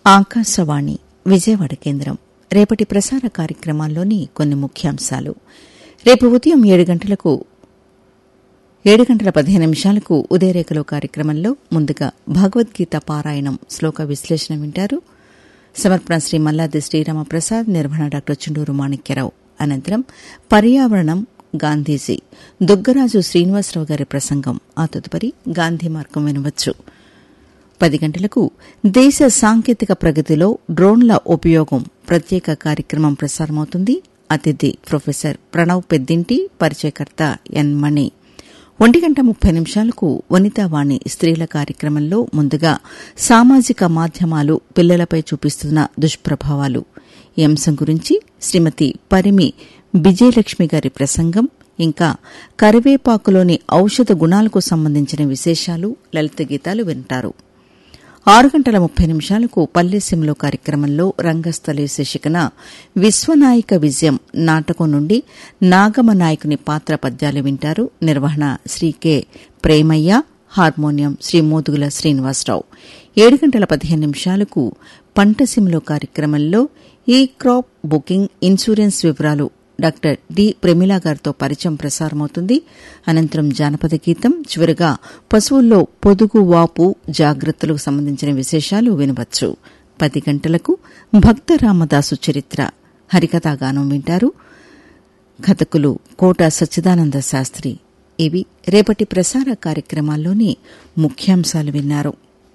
ఆకాశవాణి విజయవాడ కేంద్రం రేపటి ప్రసార కార్యక్రమాల్లోని కొన్ని ముఖ్యాంశాలు రేపు ఉదయం ఏడు గంటలకు ఏడు గంటల పదిహేను నిమిషాలకు ఉదయరేఖలో కార్యక్రమంలో ముందుగా భగవద్గీత పారాయణం శ్లోక విశ్లేషణ వింటారు సమర్పణ శ్రీ మల్లాది శ్రీరామప్రసాద్ నిర్వహణ డాక్టర్ చుండూరు మాణిక్యరావు అనంతరం పర్యావరణం గాంధీజీ దుగ్గరాజు శ్రీనివాసరావు గారి ప్రసంగం ఆ తదుపరి గాంధీ మార్గం వినవచ్చు పది గంటలకు దేశ సాంకేతిక ప్రగతిలో డ్రోన్ల ఉపయోగం ప్రత్యేక కార్యక్రమం ప్రసారమవుతుంది అతిథి ప్రొఫెసర్ ప్రణవ్ పెద్దింటి పరిచయకర్త ఎన్ మణి ఒంటి గంట ముప్పై నిమిషాలకు వనితావాణి స్త్రీల కార్యక్రమంలో ముందుగా సామాజిక మాధ్యమాలు పిల్లలపై చూపిస్తున్న దుష్ప్రభావాలు ఈ అంశం గురించి శ్రీమతి పరిమి విజయలక్ష్మి గారి ప్రసంగం ఇంకా కరివేపాకులోని ఔషధ గుణాలకు సంబంధించిన విశేషాలు లలిత గీతాలు వింటారు ఆరు గంటల ముప్పై నిమిషాలకు పల్లెసీమలో కార్యక్రమంలో రంగస్థలి శీర్షికన విశ్వనాయక విజయం నాటకం నుండి నాగమ నాయకుని పాత్ర పద్యాలు వింటారు నిర్వహణ శ్రీ కె ప్రేమయ్య హార్మోనియం శ్రీ మోదుగుల శ్రీనివాసరావు ఏడు గంటల పదిహేను నిమిషాలకు పంటసీమలో కార్యక్రమంలో ఈ క్రాప్ బుకింగ్ ఇన్సూరెన్స్ వివరాలు డాక్టర్ డి ప్రమిళ గారితో పరిచయం ప్రసారమవుతుంది అనంతరం జానపద గీతం చివరిగా పశువుల్లో పొదుగు వాపు జాగ్రత్తలకు సంబంధించిన విశేషాలు వినవచ్చు పది గంటలకు భక్త రామదాసు చరిత్ర హరికథాగానం వింటారు కథకులు కోట సచ్చిదానంద శాస్త్రి ఇవి రేపటి ప్రసార కార్యక్రమాల్లోని ముఖ్యాంశాలు విన్నారు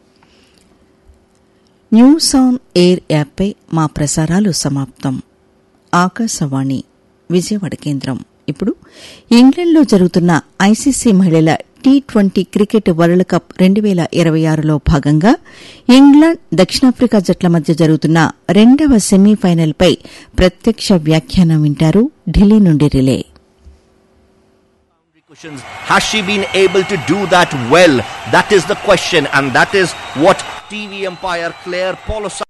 న్యూస్ ఆన్ ఎయిర్ యాప్పై మా ప్రసారాలు సమాప్తం ఆకాశవాణి విజయవాడ కేంద్రం ఇప్పుడు ఇంగ్లండ్లో జరుగుతున్న ఐసీసీ మహిళల T twenty cricket world cup రెండు వేల ఇరవై ఆరులో భాగంగా ఇంగ్లాండ్ దక్షిణాఫ్రికా జట్ల మధ్య జరుగుతున్న రెండవ సెమీఫైనల్పై ప్రత్యక్ష వ్యాఖ్యానం వింటారు ఢిల్లీ నుండి relay Cushions. Has she been able to do that well? That is the question, and that is what TV umpire Claire Paulos